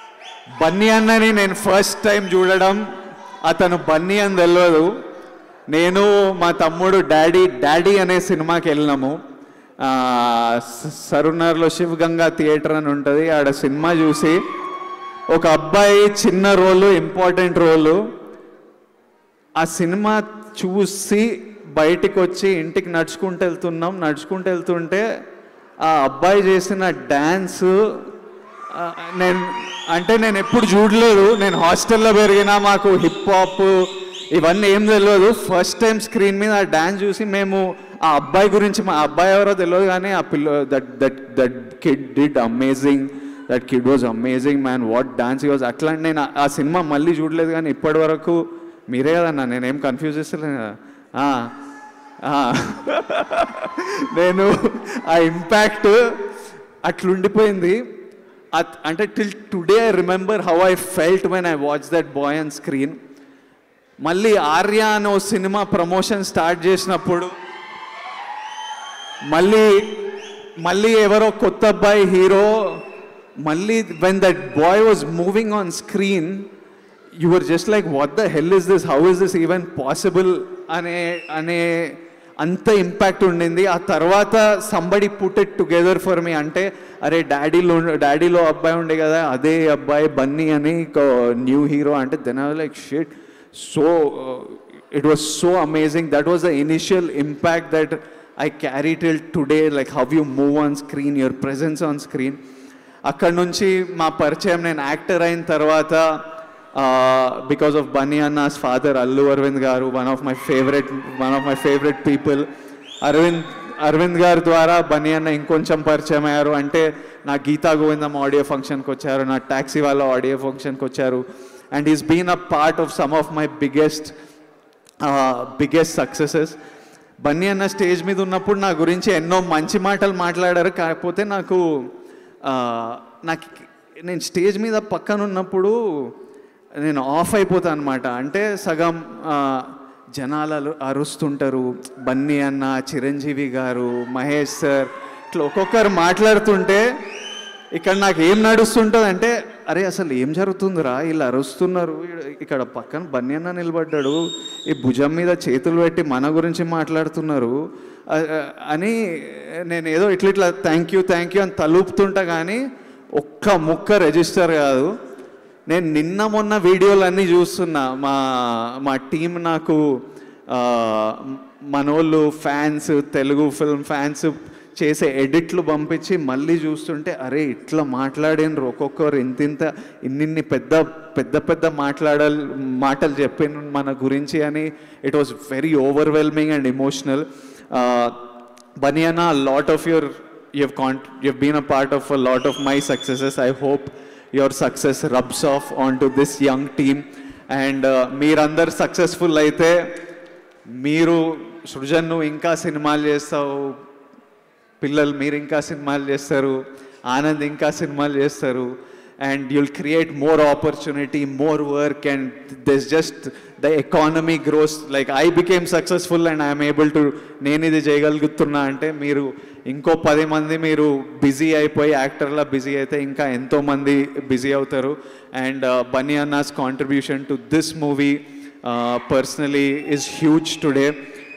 బన్నీ అన్నని నేను first time చూడడం అతను బన్నీ అని తెలియదు నేను మా తమ్ముడు డాడీ డాడీ అనే సినిమాకి వెళ్ళినాము ఆ, స- సరునర్లో శివగంగా థియేటర్ అని ఉంటుంది ఆడ సినిమా చూసి ఒక అబ్బాయి చిన్న రోలు ఇంపార్టెంట్ రోలు ఆ సినిమా చూసి బయటికి వచ్చి ఇంటికి నడుచుకుంటూ వెళ్తున్నాం నడుచుకుంటూ వెళ్తుంటే ఆ అబ్బాయి చేసిన డ్యాన్స్ నేను అంటే నేను ఎప్పుడు చూడలేదు నేను హాస్టల్లో పెరిగినా మాకు హిప్ హాప్ ఇవన్నీ ఏం తెలియదు ఫస్ట్ టైం స్క్రీన్ మీద ఆ డ్యాన్స్ చూసి మేము ఆ అబ్బాయి గురించి మా అబ్బాయి ఎవరో తెలియదు కానీ ఆ పిల్ల that that that kid did amazing that kid was amazing man what dance was అట్లా నేను ఆ- ఆ సినిమా మళ్ళీ చూడలేదు కానీ ఇప్పటి వరకు మీరే కదన్నా నేనేం కన్ఫ్యూజ్ చేస్తలేను కదా ఆ, ఆ. నేను ఆ ఇంపాక్ట్ అట్లుండిపోయింది అట్- అంటే till today I remember how I felt when I watch that boy on screen మళ్ళీ ఆర్య అనే ఓ సినిమా ప్రమోషన్ స్టార్ట్ చేసినప్పుడు మళ్ళీ మళ్ళీ ఎవరో కొత్త అబ్బాయి హీరో మళ్ళీ when that boy was moving on screen you are just like what the hell is this how is this even possible అనే అనే అంత ఇంపాక్ట్ ఉండింది ఆ తర్వాత somebody put it together for me అంటే అరే డాడీలో డాడీలో అబ్బాయి ఉండే కదా అదే అబ్బాయి బన్నీ అని న్యూ హీరో అంటే then I like shit so it was so amazing that was the initial impact that I carry till today like how you move on screen your presence on screen అక్కడ నుంచి మా పరిచయం నేను actor అయిన తర్వాత because of Bunny అన్నాస్ father Allu Aravind గారు one of my favourite one of my favourite people Aravind Aravind గారి ద్వారా బన్నీ అన్న ఇంకొంచెం పరిచయం అయ్యారు అంటే నా గీతా గోవిందం ఆడియో ఫంక్షన్కి వచ్చారు నా ట్యాక్సీ వాళ్ళ ఆడియో ఫంక్షన్కి వచ్చారు and is been a part of some of my biggest biggest successes Bunny అన్న స్టేజ్ మీద ఉన్నప్పుడు నా గురించి ఎన్నో మంచి మాటలు మాట్లాడారు కాకపోతే నాకు ఆ, నాకు నేను స్టేజ్ మీద పక్కన ఉన్నప్పుడు నేను ఆఫ్ అయిపోతాను అనమాట అంటే సగం ఆ, జనాలు అలు- అరుస్తుంటారు బన్నీ అన్న చిరంజీవి గారు మహేష్ సార్ ఇట్లా ఒక్కొక్కరు మాట్లాడుతుంటే ఇక్కడ నాకు ఏం నడుస్తుంటుంది అంటే అరే అసలు ఏం జరుగుతుందిరా వీళ్ళు అరుస్తున్నారు ఈడ- ఇక్కడ పక్కన బన్నీ అన్న నిలబడ్డాడు ఈ భుజం మీద చేతులు పెట్టి మన గురించి మాట్లాడుతున్నారు అ- అ- అని నేను ఏదో ఇట్లా ఇట్లా థ్యాంక్ యూ థ్యాంక్ యూ అని తలుపుతుంటా కానీ ఒక్క ముక్క రిజిస్టర్ కాదు నేను నిన్న మొన్న వీడియోలన్నీ చూస్తున్నా మా మా టీం నాకు ఆ, మనోళ్ళు ఫ్యాన్స్ తెలుగు ఫిల్మ్ ఫ్యాన్స్ చేసే ఎడిట్లు పంపించి మళ్ళీ చూస్తుంటే అరే ఇట్లా మాట్లాడినరు ఒక్కొక్కరు ఇంతింత ఇన్నిన్ని పెద్ద పెద్ద పెద్ద మాట్లాడాలి మాటలు చెప్పిన మన గురించి అని it was very overwhelming and emotional బనియానా lot of your you've con- you've been a part of a lot of my successes. I hope your success rubs off onto this young team. And మీరందరు successful అయితే మీరు సృజన్ నువ్వు ఇంకా సినిమాలు చేస్తావు పిల్లలు మీరు ఇంకా సినిమాలు చేస్తారు ఆనంద్ ఇంకా సినిమాలు చేస్తారు and you'll create more opportunity more work and this just the economy grows like I became successful and I'm able to నేను ఇది చేయగలుగుతున్నా అంటే మీరు ఇంకో పది మంది మీరు బిజీ అయిపోయి యాక్టర్లా బిజీ అయితే ఇంకా ఎంతో మంది బిజీ అవుతారు అండ్ బన్నీ అన్నాస్ contribution to this movie personally is huge today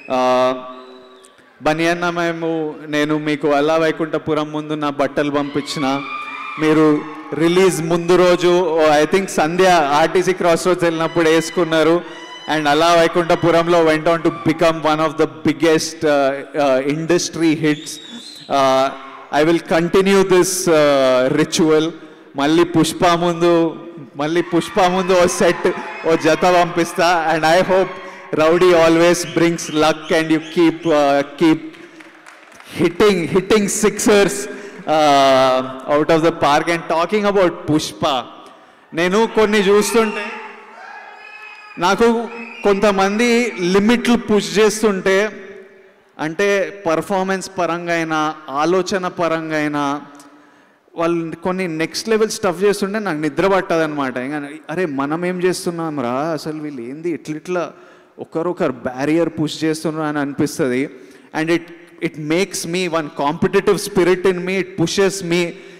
Bunny అన్న మేము నేను మీకు అలా వైకుంఠపురం ముందు నా బట్టలు పంపించిన మీరు రిలీజ్ ముందు రోజు I think Sandhya RTC cross roads వెళ్ళినప్పుడు వేసుకున్నారు అండ్ అలా వైకుంఠపురంలో went on to become one of the biggest industry hits I will continue this ritual మళ్ళీ పుష్ప ముందు మళ్ళీ పుష్ప ముందు ఓ సెట్ ఓ జత పంపిస్తా and I hope rowdy always brings luck and you keep keep hitting hitting sixers out of the park and talking about Pushpa నేను కొన్ని చూస్తుంటే నాకు కొంతమంది లిమిట్లు పుష్ చేస్తుంటే అంటే పర్ఫార్మెన్స్ పరంగా అయినా ఆలోచన పరంగా అయినా వాళ్ళు కొన్ని నెక్స్ట్ లెవెల్ స్టఫ్ చేస్తుంటే నాకు నిద్ర పట్టదు అనమాట ఇంకా అరే మనం ఏం చేస్తున్నాం రా అసలు వీళ్ళు ఏంది ఇట్లా ఇట్లా ఒకరొకరు బ్యారియర్ పుష్ చేస్తున్నారు అని అనిపిస్తుంది and it it makes me one competitive spirit in me it pushes me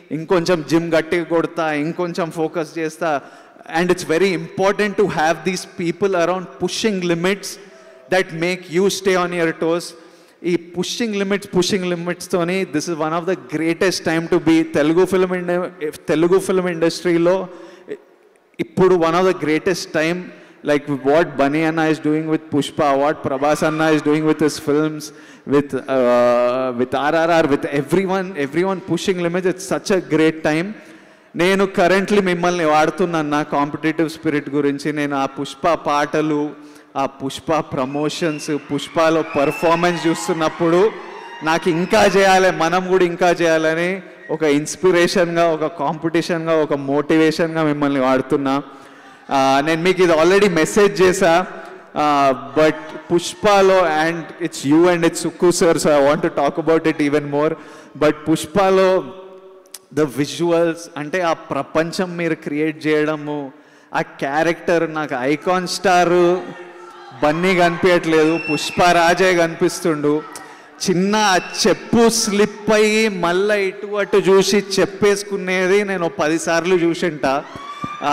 ఇంకొంచెం జిమ్ గట్టిగా కొడతా ఇంకొంచెం ఫోకస్ చేస్తా and it's very important to have these people around pushing limits that make you stay on your toes ఈ pushing limits pushing లిమిట్స్తోని this is one of the greatest time to be Telugu film ఇండ Telugu film ఇండస్ట్రీలో ఇప్పుడు one of the greatest time like what Bunny Anna is doing with Pushpa, what Prabhas Anna is doing with his films, with uh, with RRR, with everyone, everyone pushing limits. It's such a great time. నేను currently మిమ్మల్ని వాడుతున్నాను నా competitive spirit గురించి నేను ఆ పుష్ప పాటలు ఆ Pushpa promotions పుష్పలో performance చూస్తున్నప్పుడు నాకు ఇంకా చేయాలి మనం కూడా ఇంకా చేయాలని ఒక ఇన్స్పిరేషన్గా ఒక కాంపిటీషన్గా ఒక మోటివేషన్గా మిమ్మల్ని వాడుతున్నా ఆ, నేను మీకు ఇది ఆల్రెడీ మెసేజ్ చేశా బట్ పుష్పలో and it's you and it's Sukku sir so I want to talk about it even more but పుష్పలో ద విజువల్స్ అంటే ఆ ప్రపంచం మీరు క్రియేట్ చేయడము ఆ క్యారెక్టర్ నాకు ఐకాన్ స్టార్ బన్నీ కనిపించట్లేదు పుష్పరాజే కనిపిస్తుండు చిన్న ఆ చెప్పు స్లిప్ అయ్యి మళ్ళీ ఇటు అటు చూసి చెప్పేసుకునేది నేను ఓ పదిసార్లు చూసింటా ఆ,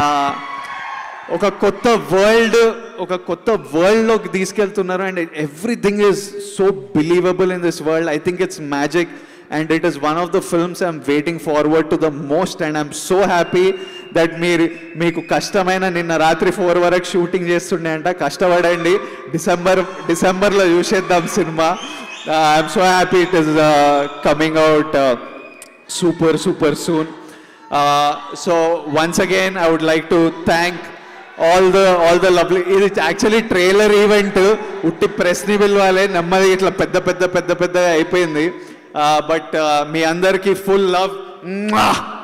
ఒక కొత్త వరల్డ్ ఒక కొత్త వరల్డ్లోకి తీసుకెళ్తున్నారు and everything is so believable in this world I think it's magic and it is one of the films I'm waiting forward to the most and I'm so happy that మీరు మీకు కష్టమైన నిన్న రాత్రి four వరకు shooting చేస్తుండే అంట కష్టపడండి December డిసెంబర్లో చూసేద్దాం సినిమా I'm so happy it is coming out super super soon so once again I would like to thank all the all the lovely ఇది యాక్చువల్లీ ట్రైలర్ ఈవెంట్ ఉట్టి ప్రెస్ని పిలవాలి నెమ్మది ఇట్లా పెద్ద పెద్ద పెద్ద పెద్దగా అయిపోయింది బట్ మీ అందరికీ ఫుల్ లవ్